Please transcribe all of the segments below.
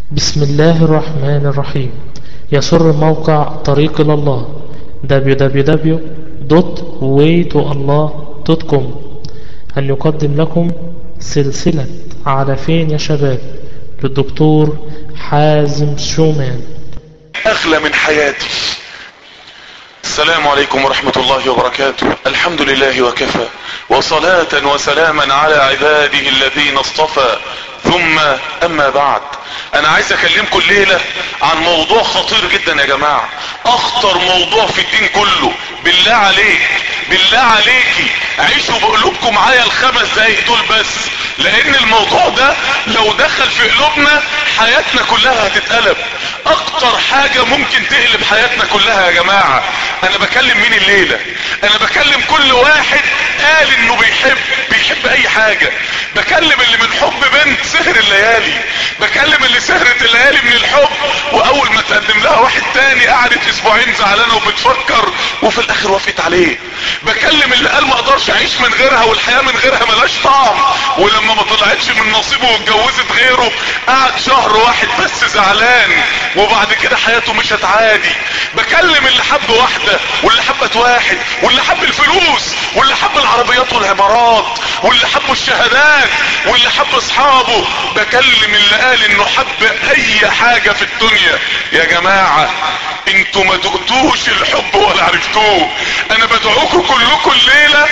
بسم الله الرحمن الرحيم يسر موقع طريق إلى الله www.waytoallah.com أن يقدم لكم سلسلة على فين يا شباب للدكتور حازم شومان اغلى من حياتي السلام عليكم ورحمة الله وبركاته الحمد لله وكفى وصلاة وسلاما على عباده الذين اصطفى ثم اما بعد انا عايز اكلمكم الليلة عن موضوع خطير جدا يا جماعة اخطر موضوع في الدين كله بالله عليك بالله عليكي عيشوا بقلوبكم معايا الخمس دقايق دول بس لان الموضوع ده لو دخل في قلوبنا حياتنا كلها هتتقلب اكتر حاجة ممكن تقلب حياتنا كلها يا جماعة انا بكلم مين الليلة انا بكلم كل واحد قال انه بيحب بيحب اي حاجة بكلم اللي من حب بنت سهر الليالي بكلم اللي سهرت الليالي من الحب واول ما تقدم لها واحد تاني قعدت اسبوعين زعلانة وبتفكر وفي الاخر وافقت عليه بكلم اللي قال ما اقدرش اعيش من غيرها والحياة من غيرها ملاش طعم ولما ما طلعتش من نصيبه واتجوزت غيره قعد شهر واحد بس زعلان وبعد كده حياته مشت عادي بكلم اللي حب واحدة واللي حبت واحد واللي حب الفلوس واللي حب العربيات والعمارات واللي حب الشهادات واللي حب اصحابه بكلم اللي قال انه حب اي حاجة في الدنيا يا جماعة انتوا ما دقتوش الحب ولا عرفتوه انا بدعوكم كلكم الليلة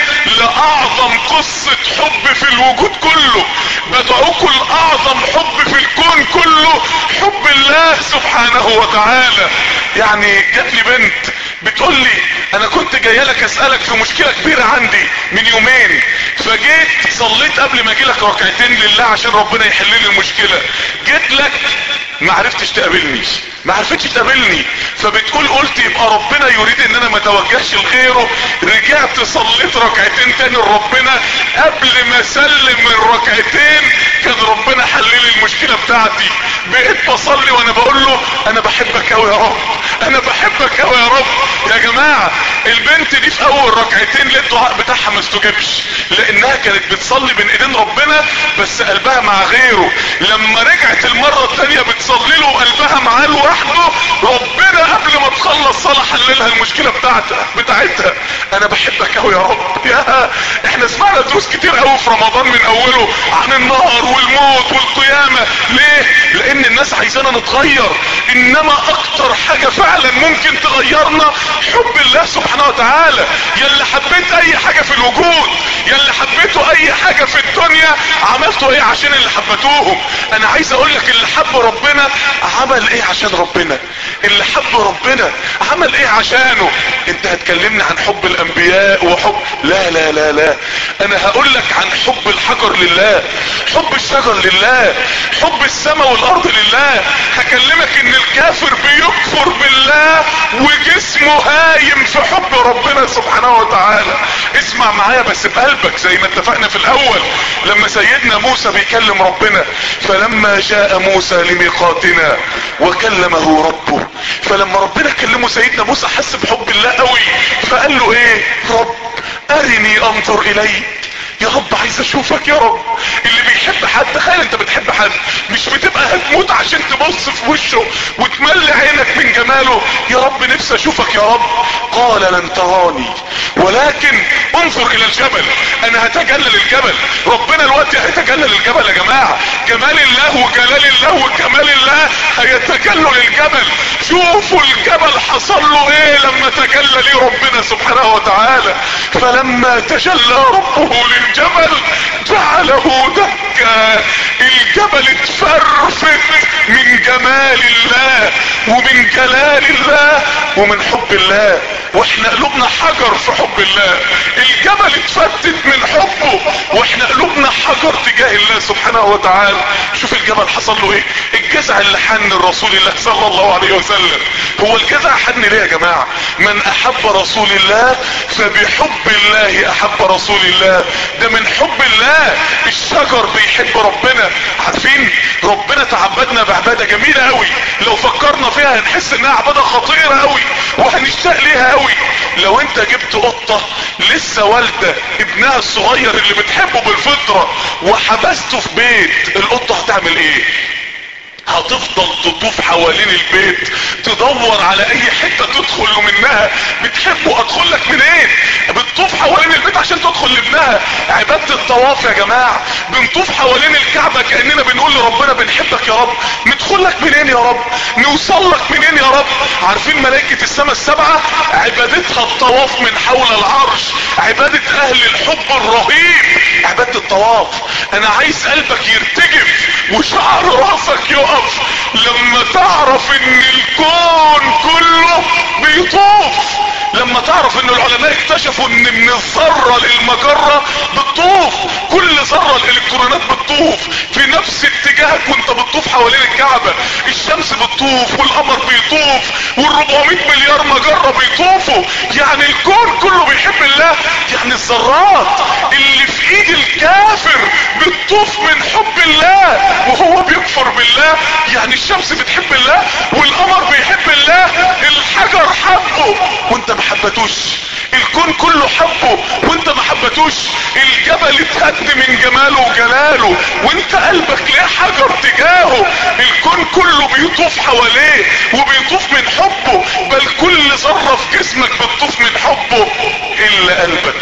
لاعظم قصة حب في الوجود كله بدعوكم لاعظم حب في الكون كله حب الله سبحانه وتعالى يعني جات لي بنت بتقول لي انا كنت جايه لك اسالك في مشكله كبيره عندي من يومين فجيت صليت قبل ما اجي لك ركعتين لله عشان ربنا يحل لي المشكله جيت لك ما عرفتش تقابلني ما عرفتش تقابلني فبتقول قلت يبقى ربنا يريد ان انا ما توجهش لغيره رجعت صليت ركعتين تاني لربنا قبل ما اسلم الركعتين كان ربنا حل لي المشكله بتاعتي بقيت بصلي وانا بقول له انا بحبك قوي يا رب انا بحبك قوي يا رب يا جماعه البنت دي في اول ركعتين ليه الدعاء بتاعها ما استجابش لانها كانت بتصلي بين ايدين ربنا بس قلبها مع غيره لما رجعت المره الثانيه بتصلي له وقلبها معاه لوحده ربنا قبل ما تخلص صلاه حللها المشكله بتاعتها بتاعتها انا بحبك قوي يا رب يا احنا سمعنا دروس كتير قوي في رمضان من اوله عن النار والموت والقيامه ليه لان الناس عايزانا نتغير انما اكتر حاجه فعلا ممكن تغيرنا حب الله سبحانه وتعالى يلي حبيت اي حاجه في الوجود يلي حبيتوا اي حاجه في الدنيا عملتوا ايه عشان اللي حبتوهم انا عايز اقول لك اللي حب ربنا عمل ايه عشان ربنا اللي حب ربنا عمل ايه عشانه انت هتكلمني عن حب الانبياء وحب لا لا لا لا انا هقول لك عن حب الحجر لله حب الشجر لله حب السماء والارض لله هكلمك ان الكافر بيكفر بالله وجسمه هايم في حب ربنا سبحانه وتعالى اسمع معايا بس بقلبك زي ما اتفقنا في الاول لما سيدنا موسى بيكلم ربنا فلما جاء موسى لميقاتنا وكلمه ربه فلما ربنا كلمه سيدنا موسى حس بحب الله قوي فقال له ايه رب ارني انظر اليك يا رب عايز اشوفك يا رب اللي بيحب حد تخيل انت بتحب حد مش بتبقى هتموت عشان تبص في وشه وتملي عينك من جماله يا رب نفسي اشوفك يا رب قال لن تراني ولكن انظر الى الجبل انا هتجلى للجبل ربنا الوقت هيتجلى للجبل يا جماعة جمال الله وجلال الله وكمال الله هيتجلوا للجبل شوفوا الجبل حصل له ايه لما تجلى ليه ربنا سبحانه وتعالى فلما تجلى ربه للجبل جعله دكا الجبل اتفرفت من جمال الله ومن جلال الله ومن حب الله واحنا قلوبنا حجر في حب الله الجبل اتفتت من حبه واحنا قلوبنا حجر تجاه الله سبحانه وتعالى شوف الجبل حصل له ايه الجزع اللي حن الرسول الله صلى الله عليه وسلم هو الجزع حن ليه يا جماعة من احب رسول الله فبحب الله احب رسول الله ده من حب الله الشجر بيحب ربنا عارفين ربنا تعبدنا بعبادة جميلة قوي لو فكرنا فيها هنحس انها عبادة خطيرة قوي وهنشتاق ليها قوي لو انت جبت قطة لسه والدة ابنها الصغير اللي بتحبه بالفطرة وحبسته في بيت القطة هتعمل ايه هتفضل تطوف حوالين البيت تدور على اي حتة تدخل منها بتحبه ادخل لك منين بتطوف حوالين البيت عشان تدخل لابنها عبادة الطواف يا جماعة بنطوف حوالين الكعبة كأننا بنقول لربنا بنحبك يا رب ندخل لك منين يا رب نوصل لك منين يا رب عارفين ملائكة السماء السبعة عبادتها الطواف من حول العرش عبادة اهل الحب الرهيب عبادة الطواف انا عايز قلبك يرتجف وشعر راسك يقف لما تعرف ان الكون كله بيطوف لما تعرف ان العلماء اكتشفوا ان من الذرة للمجرة بتطوف كل ذرة الالكترونات بتطوف في نفس اتجاهك وانت بتطوف حوالين الكعبة الشمس بتطوف والقمر بيطوف وال400 مليار مجرة بيطوفوا يعني الكون كله بيحب الله يعني الذرات اللي في ايد الكافر بتطوف من حب الله وهو بيكفر بالله يعني الشمس بتحب الله والقمر بيحب الله الحجر حبه وانت ما حبتوش الكون كله حبه وانت ما حبتوش الجبل اتهد من جماله وجلاله وانت قلبك ليه حجر تجاهه الكون كله بيطوف حواليه وبيطوف من حبه بل كل ذرة في جسمك بتطوف من حبه الا قلبك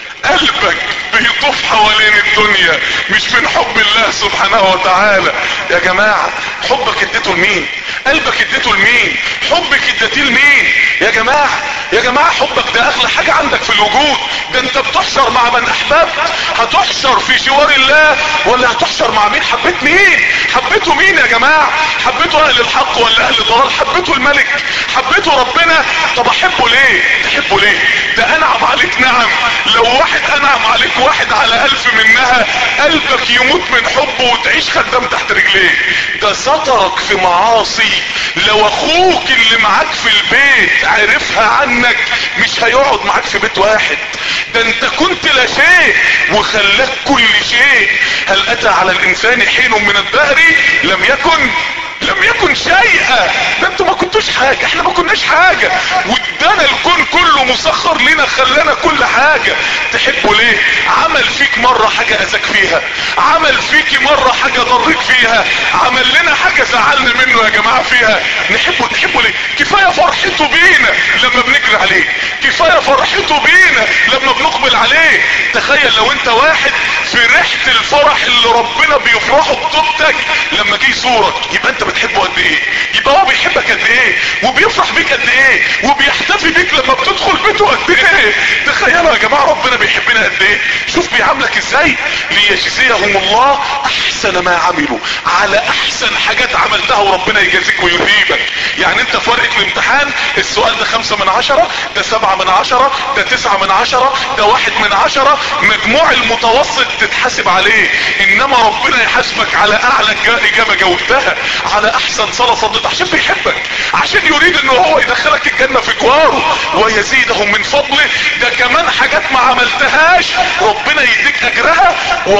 قلبك بيطوف حوالين الدنيا مش من حب الله سبحانه وتعالى يا جماعة حبك اديته لمين قلبك اديته لمين حبك اديتيه لمين يا جماعة يا جماعة حبك ده اغلى حاجة عندك في الوجود ده انت بتحشر مع من احببت هتحشر في جوار الله ولا هتحشر مع مين حبيت مين حبيته مين يا جماعة حبيته اهل الحق ولا اهل الضلال حبيته الملك حبيته ربنا طب احبه ليه تحبه ليه ده انعم عليك نعم لو واحد انعم عليك واحد على الف منها قلبك يموت من حبه وتعيش خدام تحت رجليه ده سترك في معاصي لو اخوك اللي معاك في البيت عرفها عنك مش هيقعد معاك في بيت واحد ده انت كنت لا شيء وخلاك كل شيء هل اتى على الانسان حين من الدهر لم يكن لم يكن شيئا ده انتوا ما كنتوش حاجة احنا ما كناش حاجة وادانا الكون كله مسخر لنا خلانا كل حاجة تحبه ليه عمل فيك مرة حاجة اذاك فيها عمل فيك مرة حاجة ضرك فيها عمل لنا حاجة زعلنا منه يا جماعة فيها نحبه نحبه ليه كفاية فرحته بينا لما بنجري عليه كفاية فرحته بينا لما بنقبل عليه تخيل لو انت واحد في ريحة الفرح اللي ربنا بيفرحه بتوبتك لما جه يزورك يبقى انت بتحبه قد ايه يبقى هو بيحبك قد ايه وبيفرح بيك قد ايه وبيحتفي بيك لما بتدخل بيته قد ايه تخيلوا يا جماعة ربنا بيحبنا قد ايه شوف بيعاملك ازاي ليجزيهم الله احسن ما عملوا على احسن حاجات عملتها وربنا يجازيك ويثيبك يعني انت في ورقة الامتحان السؤال ده خمسة من عشرة ده سبعة من عشرة ده تسعة من عشرة ده واحد من عشرة مجموع المتوسط تتحاسب عليه انما ربنا يحاسبك على اعلى اجابة جاوبتها على احسن صلاة صليتها عشان بيحبك عشان يريد ان هو يدخلك الجنة في جواره ويزيدهم من فضله ده كمان حاجات ما عملتهاش ربنا يديك اجرها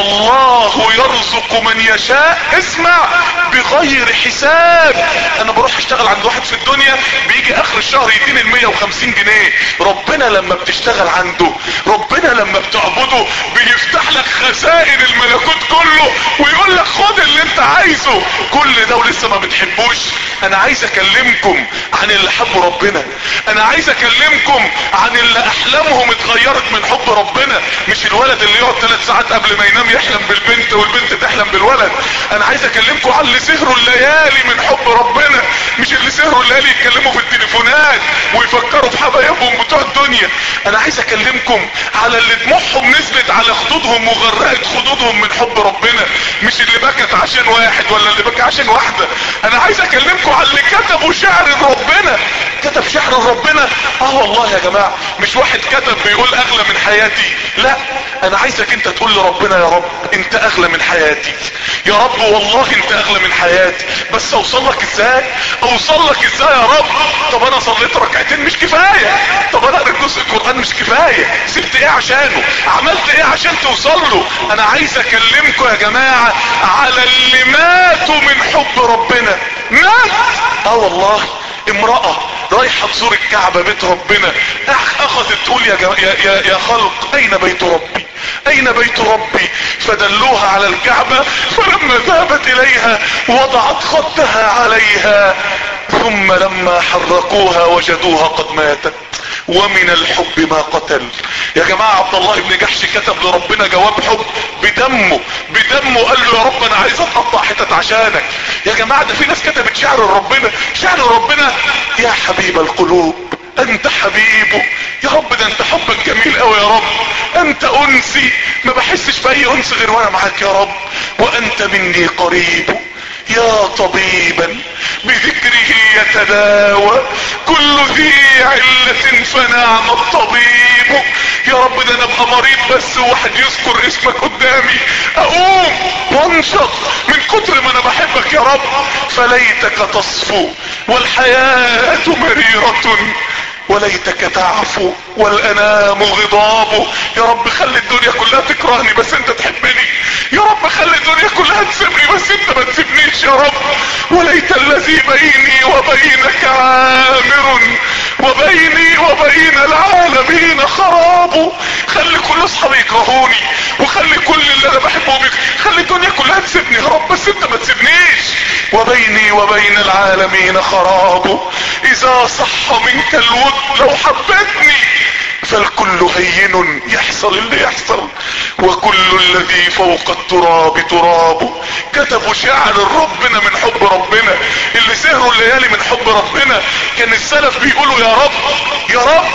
والله يرزق من يشاء اسمع بغير حساب انا بروح اشتغل عند واحد في الدنيا بيجي اخر الشهر يديني ال 150 جنيه ربنا لما بتشتغل عنده ربنا لما بتعبده بيفتح لك خزائن الملكوت كله ويقول لك خد اللي انت عايزه كل ده ولسه ما بتحبوش انا عايز اكلمكم عن اللي حبوا ربنا انا عايز اكلمكم عن اللي احلامهم اتغيرت من حب ربنا مش الولد اللي يقعد ثلاث ساعات قبل ما ينام يحلم بالبنت والبنت تحلم بالولد انا عايز اكلمكم عن اللي سهروا الليالي من حب ربنا مش اللي سهروا الليالي يتكلموا في التليفونات ويفكروا في حبايبهم بتوع الدنيا انا عايز اكلمكم على اللي دموعهم نزلت على خدودهم وغرقت خدودهم من حب ربنا مش اللي بكت عشان واحد ولا اللي بكى عشان واحدة انا عايز اكلمكم على اللي كتبوا شعر ربنا كتب شعر ربنا اه والله يا جماعة مش واحد كتب بيقول اغلى من حياتي لا انا عايزك انت تقول لربنا يا رب انت اغلى من حياتي يا رب والله انت اغلى من حياتي بس اوصل لك ازاي اوصل لك ازاي يا رب طب انا صليت ركعتين مش كفاية طب انا قريت جزء القرآن مش كفاية سبت ايه عشانه عملت ايه عشان توصل له انا عايز اكلمكم يا جماعة على اللي ماتوا من حب ربنا مات اه والله امرأة رايحة تزور الكعبة بيت ربنا اخذت تقول يا, جم... يا, يا, يا خلق اين بيت ربي اين بيت ربي فدلوها على الكعبة فلما ذهبت اليها وضعت خدها عليها ثم لما حرقوها وجدوها قد ماتت ومن الحب ما قتل يا جماعة عبد الله بن جحش كتب لربنا جواب حب بدمه بدمه قال له يا رب انا عايز اتقطع حتت عشانك يا جماعة ده في ناس كتبت شعر لربنا شعر ربنا يا حبيب القلوب انت حبيبه يا رب ده انت حبك جميل قوي يا رب انت انسي ما بحسش باي انس غير وانا معاك يا رب وانت مني قريب يا طبيبا بذكره يتداوى كل ذي علة فنعم الطبيب يا رب ده انا ابقى مريض بس واحد يذكر اسمك قدامي اقوم وانشط من كتر ما انا بحبك يا رب فليتك تصفو والحياة مريرة وليتك تعفو والانام غضاب يا رب خلي الدنيا كلها تكرهني بس انت تحبني يا رب خلي الدنيا كلها تسيبني بس انت ما تسيبنيش يا رب وليت الذي بيني وبينك عامر وبيني وبين العالمين خراب خلي كل اصحابي يكرهوني وخلي كل اللي انا بحبهم يك... خلي الدنيا كلها تسيبني يا رب بس انت ما تسيبنيش وبيني وبين العالمين خراب اذا صح منك الود لو حبتني فالكل هين يحصل اللي يحصل وكل الذي فوق التراب تراب كتبوا شعر ربنا من حب ربنا اللي سهروا الليالي من حب ربنا كان السلف بيقولوا يا رب يا رب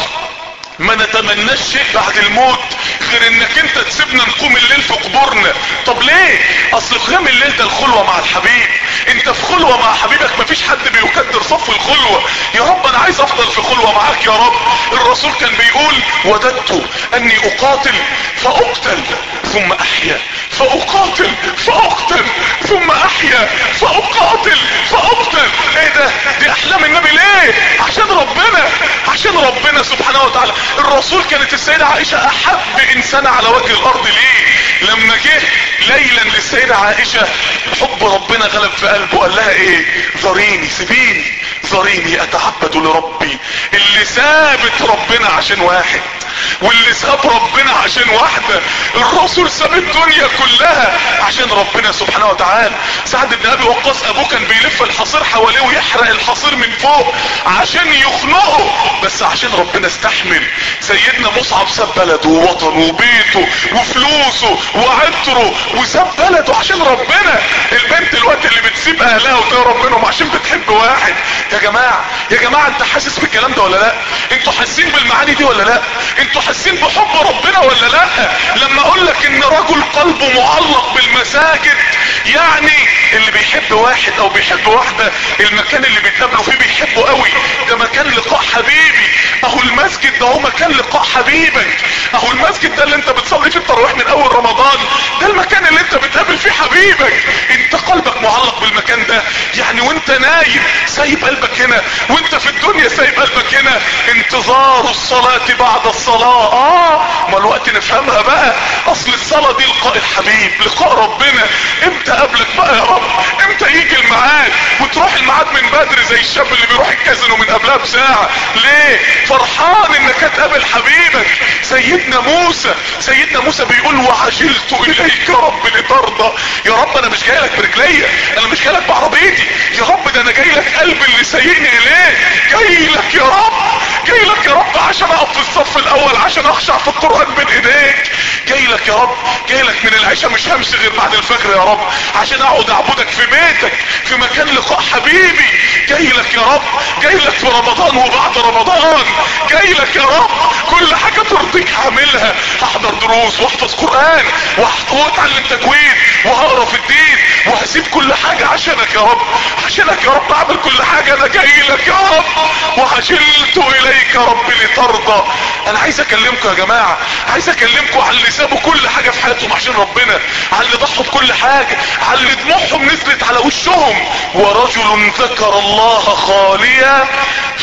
ما نتمناش شيء بعد الموت غير انك انت تسيبنا نقوم الليل في قبورنا طب ليه اصل قيام الليل ده الخلوة مع الحبيب انت في خلوة مع حبيبك مفيش حد بيكدر صف الخلوة يا رب انا عايز افضل في خلوة معاك يا رب الرسول كان بيقول وددت اني اقاتل فاقتل ثم احيا فاقاتل فاقتل ثم احيا فاقاتل فاقتل ايه ده دي احلام النبي ليه عشان ربنا عشان ربنا سبحانه وتعالى الرسول كانت السيدة عائشة احب انسان على وجه الارض ليه لما جه ليلا للسيدة عائشة حب ربنا غلب في قلبه قال لها ايه ذريني سيبيني ذريني اتعبد لربي اللي سابت ربنا عشان واحد واللي ساب ربنا عشان واحدة الرسول ساب الدنيا كلها عشان ربنا سبحانه وتعالى سعد بن ابي وقاص ابوه كان بيلف الحصير حواليه ويحرق الحصير من فوق عشان يخنقه بس عشان ربنا استحمل سيدنا مصعب ساب بلده ووطنه وبيته وفلوسه وعطره وساب بلده عشان ربنا البنت الوقت اللي بتسيب اهلها وتهرب منهم عشان بتحب واحد يا جماعة يا جماعة انت حاسس بالكلام ده ولا لا انتوا حاسين بالمعاني دي ولا لا انتوا حاسين بحب ربنا ولا لا لما اقول لك ان رجل قلبه معلق بالمساجد يعني اللي بيحب واحد او بيحب واحدة المكان اللي بيتقابلوا فيه بيحبه قوي ده مكان لقاء حبيبي اهو المسجد ده هو مكان لقاء حبيبك اهو المسجد ده اللي انت بتصلي فيه التراويح من اول رمضان ده المكان اللي انت بتقابل فيه حبيبك انت قلبك معلق بالمكان ده يعني وانت نايم سايب قلبك هنا وانت في الدنيا سايب قلبك هنا انتظار الصلاة بعد الصلاة اه ما الوقت نفهمها بقى اصل الصلاة دي لقاء الحبيب لقاء ربنا امتى قبلك بقى يا رب امتى يجي الميعاد وتروح الميعاد من بدري زي الشاب اللي بيروح الكازينو من قبلها بساعة ليه فرحان انك هتقابل حبيبك سيدنا موسى سيدنا موسى بيقول وعجلت اليك يا رب لترضى يا رب انا مش جاي لك برجليا انا مش جاي لك بعربيتي يا رب ده انا جاي لك قلب اللي سايقني اليه جاي لك يا رب جاي لك يا رب عشان اقف في الصف الاول عشان اخشع في القرآن بين ايديك جاي لك يا رب جاي لك من العشاء مش همشي غير بعد الفجر يا رب عشان اقعد اعبدك في بيتك في مكان لقاء حبيبي جاي لك يا رب جاي لك في رمضان وبعد رمضان جاي لك يا رب كل حاجة ترضيك هعملها هحضر دروس واحفظ قرآن واتعلم تجويد وهقرا في الدين وهسيب كل حاجة عشانك يا رب عشانك يا رب اعمل كل حاجة انا جاي لك يا رب وعجلت اليك يا رب لترضى انا عايز اكلمكم يا جماعة عايز اكلمكم على اللي سابوا كل حاجة في حياتهم عشان ربنا على اللي ضحوا بكل حاجة على اللي دموعهم نزلت على وشهم ورجل ذكر الله خاليا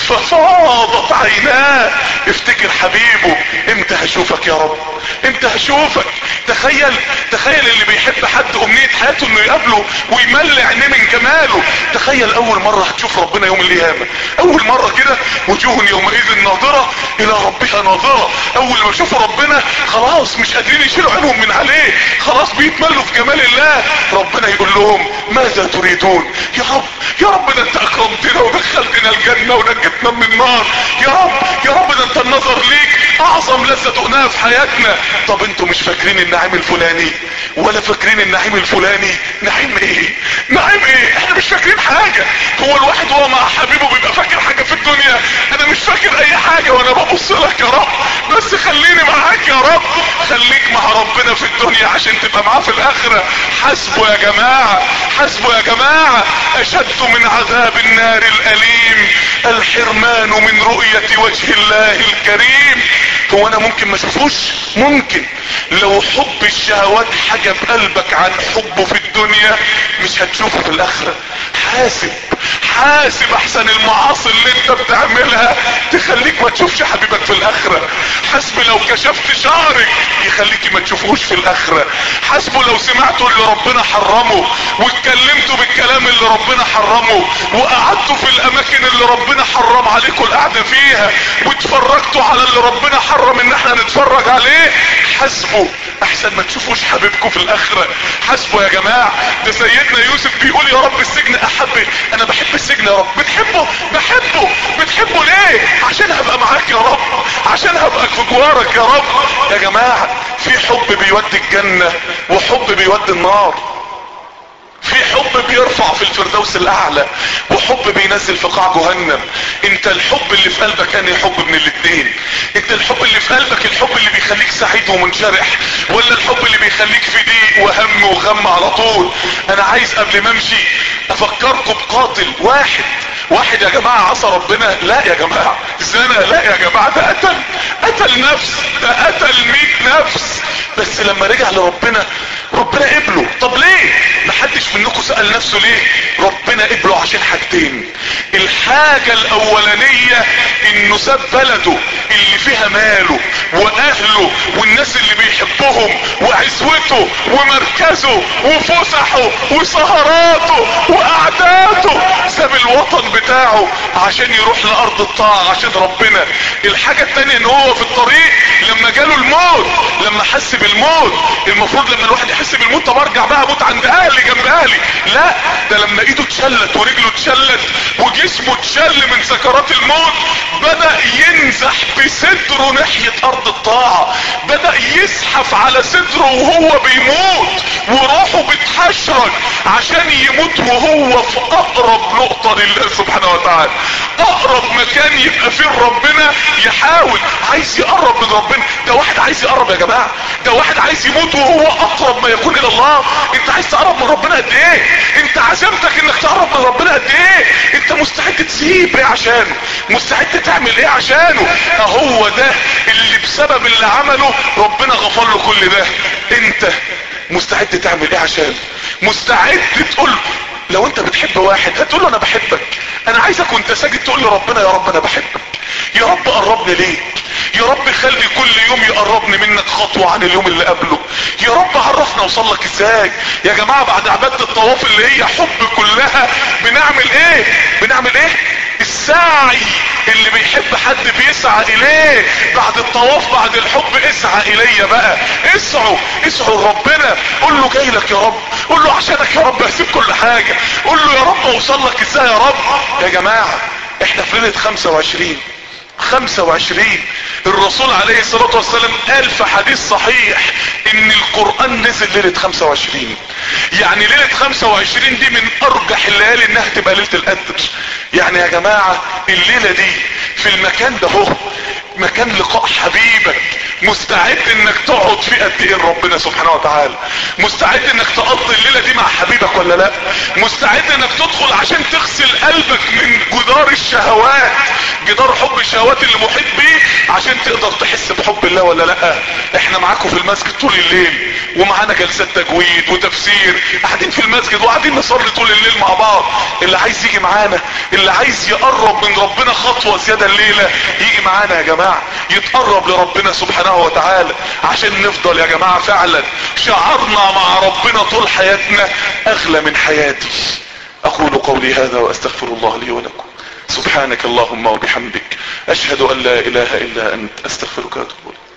ففاضت عيناه افتكر حبيبه امتى هشوفك يا رب امتى هشوفك تخيل تخيل اللي بيحب حد امنية حياته انه يقابله ويملي عينيه من جماله تخيل اول مرة هتشوف ربنا يوم القيامة اول مرة كده وجوه يومئذ ناظرة الى ربها ناظرة اول ما يشوفوا ربنا خلاص مش قادرين يشيلوا عينهم من عليه خلاص بيتملوا في جمال الله ربنا يقول لهم ماذا تريدون يا رب يا رب ده انت اكرمتنا ودخلتنا الجنة ونجتنا من النار يا رب يا رب ده انت النظر ليك اعظم لذة دقناها في حياتنا طب انتوا مش فاكرين النعيم الفلاني ولا فاكرين النعيم الفلاني نعيم ايه نعيم ايه احنا مش فاكرين حاجة هو الواحد وهو مع حبيبه بيبقى فاكر حاجة في الدنيا انا مش فاكر اي حاجة وانا ببص لك يا رب بس خليني معاك يا رب خليك مع ربنا في الدنيا عشان تبقى معاه في الاخرة حسبه يا جماعة حسبه يا جماعة اشد من عذاب النار الاليم الحرمان من رؤية وجه الله الكريم هو انا ممكن ما اشوفوش ممكن لو حب الشهوات حجب قلبك عن حبه في الدنيا مش هتشوفه في الاخرة حاسب حاسب احسن المعاصي اللي انت بتعملها تخليك ما تشوفش حبيبك في الاخرة حسب لو كشفت شعرك يخليك ما تشوفوش في الاخرة حسبه لو سمعتوا اللي ربنا حرمه واتكلمتوا بالكلام اللي ربنا حرمه وقعدتوا في الاماكن اللي ربنا حرم عليكم القعدة فيها واتفرجتوا على اللي ربنا حرم ان احنا نتفرج عليه حسبه احسن ما تشوفوش حبيبكم في الاخرة حسبه يا جماعة ده سيدنا يوسف بيقول يا رب السجن احب انا بحب السجن يا رب بتحبه بحبه بتحبه ليه عشان هبقى معاك يا رب عشان هبقى في جوارك يا رب يا جماعة في حب بيودي الجنة وحب بيودي النار في حب بيرفع في الفردوس الاعلى وحب بينزل في قاع جهنم انت الحب اللي في قلبك انهي حب من الاتنين انت الحب اللي في قلبك الحب اللي بيخليك سعيد ومنشرح ولا الحب اللي بيخليك في ضيق وهم وغم على طول انا عايز قبل ما امشي افكركم بقاتل واحد واحد يا جماعة عصى ربنا لا يا جماعة زنا لا يا جماعة ده قتل قتل نفس ده قتل مئة نفس بس لما رجع لربنا ربنا قبله طب ليه محدش منكم سأل نفسه ليه ربنا قبله عشان حاجتين الحاجة الاولانية انه ساب بلده اللي فيها ماله واهله والناس اللي بيحبهم وعزوته ومركزه وفسحه وسهراته وقعداته ساب الوطن بتاعه عشان يروح لارض الطاعة عشان ربنا الحاجة التانية ان هو في الطريق لما جاله الموت لما حس بالموت المفروض لما الواحد يحس بالموت طب ارجع بقى اموت عند اهلي جنب اهلي لا ده لما ايده اتشلت ورجله اتشلت وجسمه اتشل من سكرات الموت بدأ ينزح بصدره ناحية ارض الطاعة بدأ يزحف على صدره وهو بيموت وروحه بتحشرج عشان يموت وهو في اقرب نقطة لله سبحانه وتعالى اقرب مكان يبقى فيه ربنا يحاول عايز يقرب من ربنا ده واحد عايز يقرب يا جماعة ده واحد عايز يموت وهو اقرب ما يكون الى الله انت عايز تقرب من ربنا قد ايه انت عزمتك انك تقرب من ربنا قد ايه انت مستعد تسيب ايه عشانه مستعد تعمل ايه عشانه اهو ده اللي بسبب اللي عمله ربنا غفر له كل ده انت مستعد تعمل ايه عشانه مستعد تقول لو انت بتحب واحد هتقول له انا بحبك انا عايزك وانت ساجد تقول لربنا يا رب انا بحبك يا رب قربني ليك يا رب خلي كل يوم يقربني منك خطوة عن اليوم اللي قبله يا رب عرفنا اوصل لك ازاي يا جماعة بعد عبادة الطواف اللي هي حب كلها بنعمل ايه بنعمل ايه السعي اللي بيحب حد بيسعى اليه بعد الطواف بعد الحب اسعى الي بقى اسعوا اسعوا لربنا قول له جاي لك يا رب قول له عشانك يا رب هسيب كل حاجة قول له يا رب اوصل لك ازاي يا رب يا جماعة احنا في ليلة 25 25 الرسول عليه الصلاة والسلام قال في حديث صحيح ان القرآن نزل ليلة 25 يعني ليلة 25 دي من ارجح الليالي انها تبقى ليلة القدر يعني يا جماعة الليلة دي في المكان ده هو مكان لقاء حبيبك مستعد انك تقعد في قد ايه ربنا سبحانه وتعالى مستعد انك تقضي الليلة دي مع حبيبك ولا لا مستعد انك تدخل عشان تغسل قلبك من جدار الشهوات جدار حب الشهوات اللي محيط بيه عشان تقدر تحس بحب الله ولا لا احنا معاكم في المسجد طول الليل ومعانا جلسات تجويد وتفسير قاعدين في المسجد وقاعدين نصلي طول الليل مع بعض اللي عايز يجي معانا اللي عايز يقرب من ربنا خطوة زيادة الليلة يجي معانا يا جماعة يتقرب لربنا سبحانه وتعالى عشان نفضل يا جماعة فعلا شعرنا مع ربنا طول حياتنا اغلى من حياتي اقول قولي هذا واستغفر الله لي ولكم سبحانك اللهم وبحمدك اشهد ان لا اله الا انت استغفرك واتوب اليك